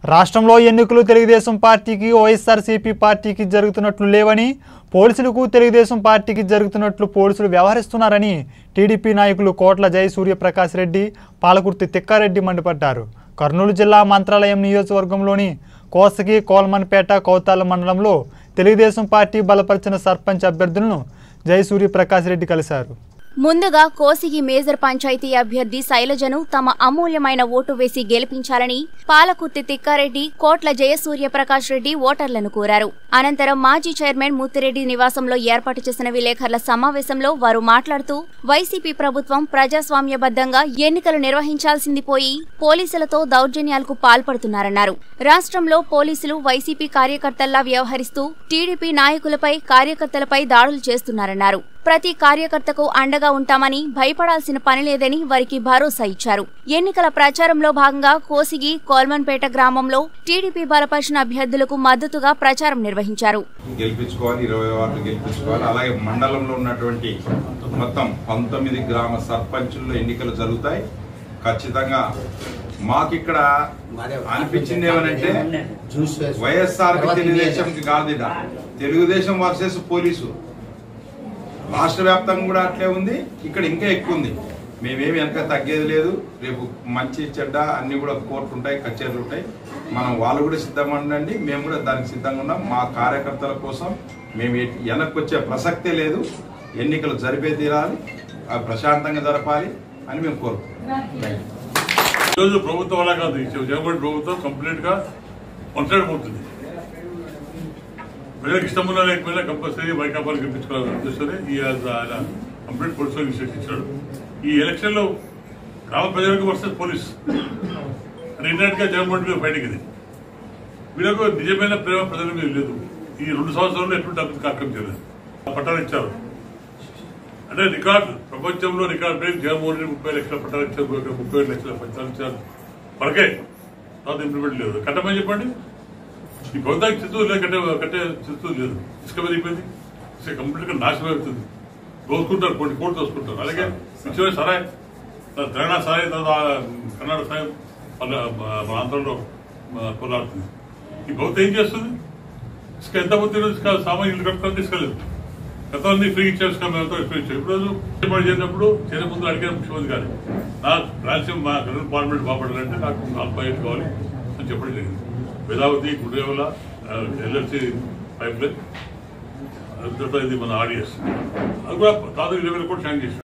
రాష్ట్రంలో ఎన్నికలు తెలుగుదేశం పార్టీకి వైఎస్ఆర్సీపీ పార్టీకి జరుగుతున్నట్లు లేవని పోలీసులకు తెలుగుదేశం పార్టీకి జరుగుతున్నట్లు పోలీసులు వ్యవహరిస్తున్నారని టీడీపీ నాయకులు కోట్ల జయసూర్యప్రకాష్ రెడ్డి పాలకుర్తి తిక్కారెడ్డి మండిపడ్డారు కర్నూలు జిల్లా మంత్రాలయం నియోజకవర్గంలోని కోసకి కోల్మన్పేట కౌతాల మండలంలో తెలుగుదేశం పార్టీ బలపరిచిన సర్పంచ్ అభ్యర్థులను జయసూర్యప్రకాష్ రెడ్డి కలిశారు ముందుగా కోసిగి మేజర్ పంచాయతీ అభ్యర్థి శైలజను తమ అమూల్యమైన ఓటు వేసి గెలిపించాలని పాలకుర్తి తిక్కారెడ్డి కోట్ల జయసూర్య ప్రకాష్ రెడ్డి ఓటర్లను కోరారు అనంతరం మాజీ చైర్మన్ ముత్తిరెడ్డి నివాసంలో ఏర్పాటు చేసిన విలేకరుల సమావేశంలో వారు మాట్లాడుతూ వైసీపీ ప్రభుత్వం ప్రజాస్వామ్యబద్ధంగా ఎన్నికలు నిర్వహించాల్సింది పోయి పోలీసులతో దౌర్జన్యాలకు పాల్పడుతున్నారన్నారు రాష్ట్రంలో పోలీసులు వైసీపీ కార్యకర్తల్లా వ్యవహరిస్తూ టీడీపీ నాయకులపై కార్యకర్తలపై దాడులు చేస్తున్నారన్నారు ప్రతి కార్యకర్తకు అండగా ఉంటామని భయపడాల్సిన పని లేదని వారికి భరోసా ఇచ్చారు ఎన్నికల ప్రచారంలో భాగంగా కోసిగి కోల్మన్పేట గ్రామంలో టీడీపీ బలపరిచిన అభ్యర్థులకు మద్దతుగా ప్రచారం నిర్వహించారు గెలిపించుకోవాలి ఇరవై వార్డు గెలిపించుకోవాలి అలాగే మండలంలో ఉన్నటువంటి మొత్తం పంతొమ్మిది గ్రామ సర్పంచుల్లో ఎన్నికలు జరుగుతాయి ఖచ్చితంగా మాకు ఇక్కడ అనిపించింది ఏమనంటే వైఎస్ఆర్ తెలుగుదేశంకి కాదు ఇడ తెలుగుదేశం వర్సెస్ పోలీసు రాష్ట్ర వ్యాప్తంగా కూడా అట్లే ఉంది ఇక్కడ ఇంకా ఎక్కువ ఉంది మేమేమి వెనక తగ్గేది లేదు రేపు మంచి చెడ్డ అన్ని కూడా కోర్టు ఉంటాయి కచేరీలు ఉంటాయి మనం వాళ్ళు కూడా సిద్ధంగా ఉండండి మేము కూడా దానికి సిద్ధంగా ఉన్నాం మా కార్యకర్తల కోసం మేము ఎట్- వెనక్కి వచ్చే ప్రసక్తే లేదు ఎన్నికలు జరిపే తీరాలి అవి ప్రశాంతంగా జరపాలి అని మేము కోరుకుంటున్నాం ఈరోజు ప్రభుత్వం అలా కాదు ఈ జగన్మోహన్ ప్రభుత్వం కంప్లీట్ గా కొనసాగిపోతుంది ప్రజలకు ఇష్టమున్నా లేకపోయినా కంపల్సరీ వైకాపాలు గెలిపించుకోవాలని ఉద్దేశంతో ఈ ఆయన కంప్లీట్ పోలీసు ఇన్స్ట్రక్షన్ ఇచ్చాడు ఈ ఎలక్షన్ లో గ్రామ ప్రజలకు వస్తే పోలీస్ ఇంటర్నెట్ గా జగన్మోహన్ రెడ్డి బయటకి ఇది వీళ్ళకు నిజమైన ప్రేమ ప్రజల మీద లేదు ఈ రెండు సంవత్సరాల్లో ఎటువంటి అభివృద్ధి కార్యక్రమం చేయలేదు పట్టాలు ఇచ్చారు అంటే రికార్డు ప్రపంచంలో రికార్డు బ్రేక్ జగన్మోహన్ రెడ్డి ముప్పై లక్షల పట్టాలు ఇచ్చారు ముప్పై ఏడు లక్షల పట్టాలు ఇచ్చారు మనకే తర్వాత ఇంప్లిమెంట్ లేదు కట్టమని చెప్పండి ఈ ప్రభుత్వానికి చిత్తూరు లేదు కట్టే కట్టే చిత్తూరు లేదు ఇసుక పెరిగిపోయింది ఇసుక కంప్లీట్ గా నాశనం అవుతుంది దోసుకుంటారు కొన్ని కోట్లు దోసుకుంటారు అలాగే నిత్యమైన సరాయ్ తెలంగాణ సరాయ్ తర్వాత కర్ణాటక సహాయం మన మన ఆంధ్రలో కొలాడుతుంది ఈ ప్రభుత్వం ఏం చేస్తుంది ఇసుక ఎంత పోతే ఇసుక సామాన్య ఇల్లు కట్టుకొని తీసుకోలేదు గతంలో ఫ్రీ ఇచ్చారు ఇసుక మేము ఫ్రీ ఇచ్చారు ఇప్పుడు రోజు ఏర్పాటు చేసినప్పుడు చేసే ముందు అడిగారు ముఖ్యమంత్రి గారు నా రాజ్యం మా కర్నూలు పార్లమెంట్ బాగుపడాలంటే నాకు నాలుగు పాయింట్ కావాలి అని చెప్పడం జరిగింది Vedavathi Gudivevala LLC pipeline అది తర్వాత ఇది మన ఆడియస్ అది కూడా దాదాపు ఇరవై వేలు కూడా శాంక్షన్ చేశారు